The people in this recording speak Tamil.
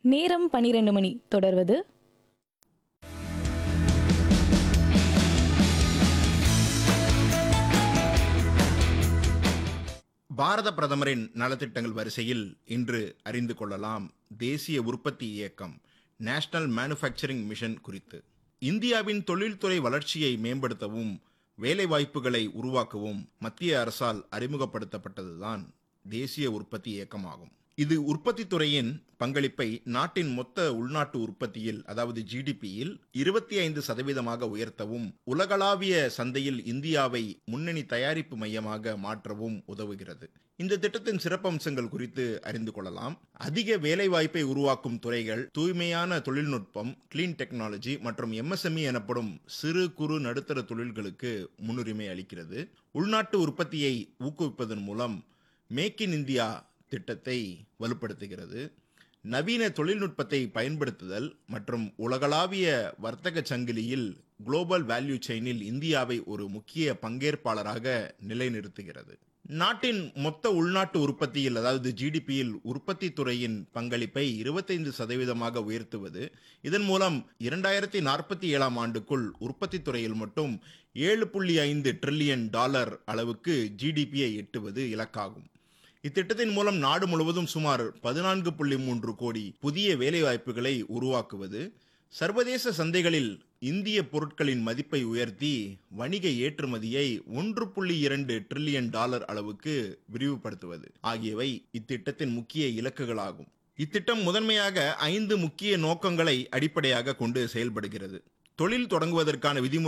நேரம் பனிரெண்டு மணி தொடர்வது பாரத பிரதமரின் நலத்திட்டங்கள் வரிசையில் இன்று அறிந்து கொள்ளலாம் தேசிய உற்பத்தி இயக்கம் நேஷனல் மேனுஃபேக்சரிங் மிஷன் குறித்து இந்தியாவின் தொழில்துறை வளர்ச்சியை மேம்படுத்தவும் வேலைவாய்ப்புகளை உருவாக்கவும் மத்திய அரசால் அறிமுகப்படுத்தப்பட்டதுதான் தேசிய உற்பத்தி இயக்கமாகும் இது உற்பத்தி துறையின் பங்களிப்பை நாட்டின் மொத்த உள்நாட்டு உற்பத்தியில் அதாவது ஜிடிபியில் இருபத்தி ஐந்து சதவீதமாக உயர்த்தவும் உலகளாவிய சந்தையில் இந்தியாவை முன்னணி தயாரிப்பு மையமாக மாற்றவும் உதவுகிறது இந்த திட்டத்தின் சிறப்பம்சங்கள் குறித்து அறிந்து கொள்ளலாம் அதிக வேலைவாய்ப்பை உருவாக்கும் துறைகள் தூய்மையான தொழில்நுட்பம் கிளீன் டெக்னாலஜி மற்றும் எம்எஸ்எம்இ எனப்படும் சிறு குறு நடுத்தர தொழில்களுக்கு முன்னுரிமை அளிக்கிறது உள்நாட்டு உற்பத்தியை ஊக்குவிப்பதன் மூலம் மேக் இன் இந்தியா திட்டத்தை வலுப்படுத்துகிறது நவீன தொழில்நுட்பத்தை பயன்படுத்துதல் மற்றும் உலகளாவிய வர்த்தக சங்கிலியில் குளோபல் வேல்யூ செயினில் இந்தியாவை ஒரு முக்கிய பங்கேற்பாளராக நிலைநிறுத்துகிறது நாட்டின் மொத்த உள்நாட்டு உற்பத்தியில் அதாவது ஜிடிபியில் உற்பத்தி துறையின் பங்களிப்பை இருபத்தைந்து சதவீதமாக உயர்த்துவது இதன் மூலம் இரண்டாயிரத்தி நாற்பத்தி ஏழாம் ஆண்டுக்குள் உற்பத்தி துறையில் மட்டும் ஏழு புள்ளி ஐந்து ட்ரில்லியன் டாலர் அளவுக்கு ஜிடிபியை எட்டுவது இலக்காகும் இத்திட்டத்தின் மூலம் நாடு முழுவதும் சுமார் பதினான்கு புள்ளி மூன்று கோடி புதிய வேலைவாய்ப்புகளை உருவாக்குவது சர்வதேச சந்தைகளில் இந்திய பொருட்களின் மதிப்பை உயர்த்தி வணிக ஏற்றுமதியை ஒன்று புள்ளி இரண்டு ட்ரில்லியன் டாலர் அளவுக்கு விரிவுபடுத்துவது ஆகியவை இத்திட்டத்தின் முக்கிய இலக்குகளாகும் இத்திட்டம் முதன்மையாக ஐந்து முக்கிய நோக்கங்களை அடிப்படையாக கொண்டு செயல்படுகிறது தொழில் தொடங்குவதற்கான விதிமுறை